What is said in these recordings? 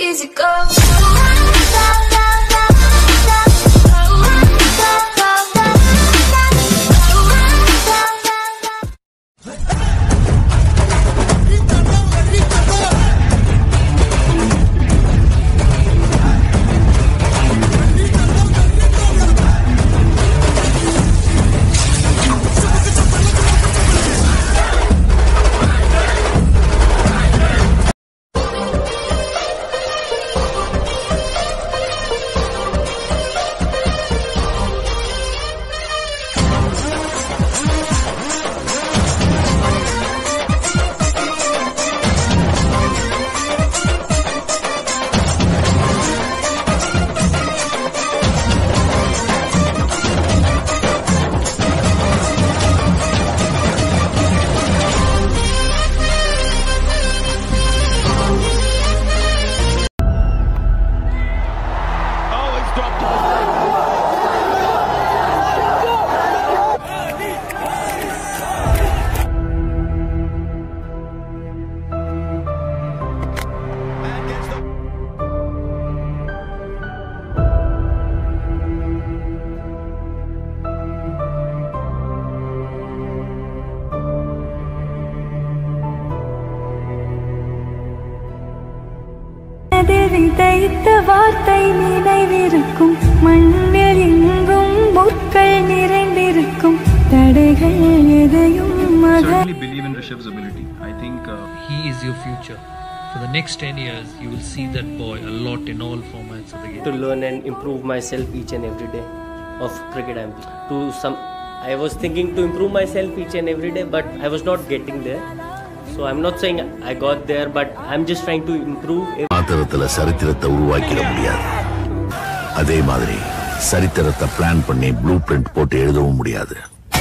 easy go. Oh, he's dropped. And gets the மனதில் விதைத்த வார்த்தை நினைவிருக்கும் மண்ணில் எங்கும் முற்கள் நிறைந்திருக்கும் தடைகள் எதையும் மக certainly believe in Rishabh's ability. I think uh, he is your future. For the next 10 years, you will see that boy a lot in all formats of the game. to learn and improve myself each and every day of cricket I'm to some I was thinking to improve myself each and every day but I was not getting there so I'm not saying I got there but I'm just trying to improve மாத்திரத்துல சரித்திரத்தை உருவாக்கிட முடியாது அதே மாதிரி சரித்திரத்தை plan பண்ணி blue print போட்டு எழுதவும் முடியாது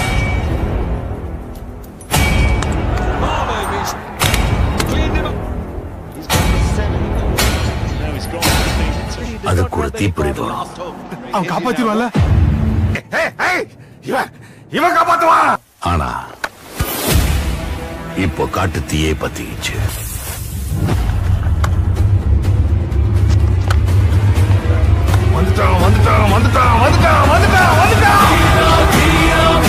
Marlow is cleaned him up. He's got the seven. Now he's got the அதுக்கு ஒரு தீப்பொறி வரும் அவன் காப்பாத்திருவான்ல இவன் இவன் காப்பாத்துவான் ஆனா இப்போ காட்டு தீயே பத்திக்கிச்சு வந்துட்டான் வந்துட்டான் வந்துட்டான் வந்துட்டான் வந்துட்டான் வந்துட்டான்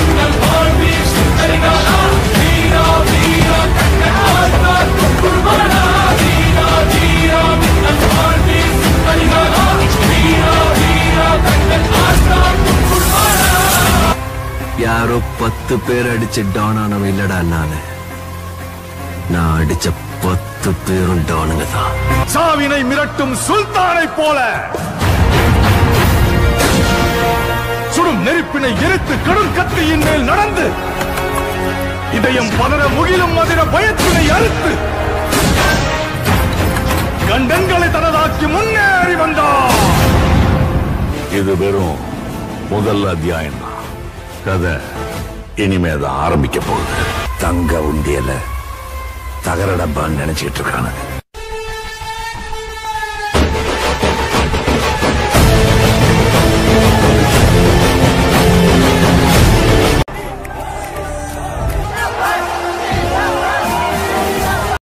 யாரோ பத்து பேர் அடிச்சு டான் ஆனவன் இல்லடா நானு நான் அடிச்ச பத்து பேரும் டானுங்க தான் சாவினை மிரட்டும் சுல்தானை போல சுடும் நெருப்பினை எரித்து கடும் கத்தியின் மேல் நடந்து இதயம் பதற முகிலும் மதிர பயத்தினை அறுத்து கண்டன்களை தனதாக்கி முன்னேறி வந்தார் இது வெறும் முதல் அத்தியாயம் தான் கதை இனிமேதான் ஆரம்பிக்க போகுது தங்க உண்டியல தகர டப்பான்னு நினைச்சிட்டு இருக்கானுங்க